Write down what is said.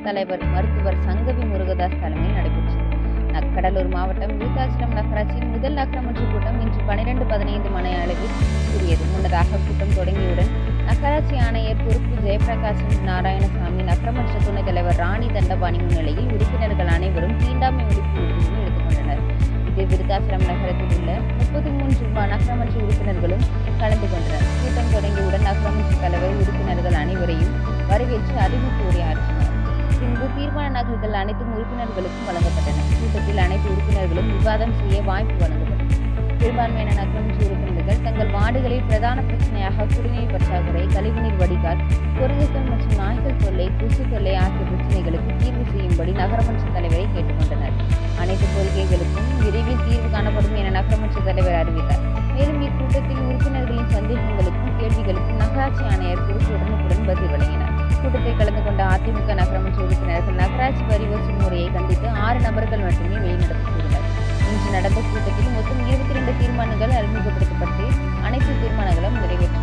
தலைவர் மருத்துவர் சங்கவி முருகதாஸ் தலைமையில் நடைபெற்றது கடலூர் மாவட்டம் விருத்தாச்சலம் நகராட்சியின் முதல் நகரமன்ற கூட்டம் இன்று பனிரெண்டு பதினைந்து மணி அளவில் கூடியது முன்னதாக கூட்டம் தொடங்கியவுடன் நகராட்சி ஆணையர் பொறுப்பு ஜெயபிரகாசன் நாராயணசாமி நகரமன்ற துணைத் தலைவர் ராணி தண்டபாணி முன்னிலையில் உறுப்பினர்கள் அனைவரும் தீண்டாமை ஒழிப்பு உறுதிமொழி எடுத்துக்கொண்டனர் இதில் விருத்தாச்சலம் நகரத்தில் உள்ள முப்பத்தி மூன்று நகரமன்ற உறுப்பினர்களும் கலந்து கொண்டனர் கூட்டம் தொடங்கியவுடன் நகரமன்ற தலைவர் உறுப்பினர்கள் அனைவரையும் வரவேற்று அறிவிப்பு உரையாற்றினார் பின்பு தீர்மான நகல்கள் அனைத்தும் உறுப்பினர்களுக்கும் வழங்கப்பட்டன கூட்டத்தில் அனைத்து உறுப்பினர்களும் விவாதம் செய்ய வாய்ப்பு வழங்கப்பட்டது பெரும்பான்மையான நகரமன்ற உறுப்பினர்கள் தங்கள் வார்டுகளில் பிரதான பிரச்சனையாக குடிநீர் பற்றாக்குறை கழிவுநீர் வடிகால் குரங்குகள் மற்றும் நாய்கள் தொல்லை கொசு தொல்லை ஆகிய பிரச்சனைகளுக்கு தீர்வு செய்யும்படி நகரமன்ற தலைவரை கேட்டுக்கொண்டனர் அனைத்து கோரிக்கைகளுக்கும் விரைவில் தீர்வு காணப்படும் என நகரமன்ற தலைவர் அறிவித்தார் மேலும் இக்கூட்டத்தில் உறுப்பினர்களின் சந்தேகங்களுக்கும் கேள்விகளுக்கும் நகராட்சி ஆணையர் குறித்து உடனுக்குடன் பதில் வழங்கினார் கூட்டத்தில் கலந்து கொண்ட அதிமுக நகரமன்ற உறுப்பினர்கள் நகராட்சி வரி வசூல் முறையை கண்டித்து ஆறு நபர்கள் மட்டுமே வெளிநடப்பு செய்தனர் இன்று நடந்த கூட்டத்தில் மொத்தம் இருபத்தி ரெண்டு தீர்மானங்கள் அறிமுகப்படுத்தப்பட்டு அனைத்து தீர்மானங்களும் நிறைவேற்றப்பட்டன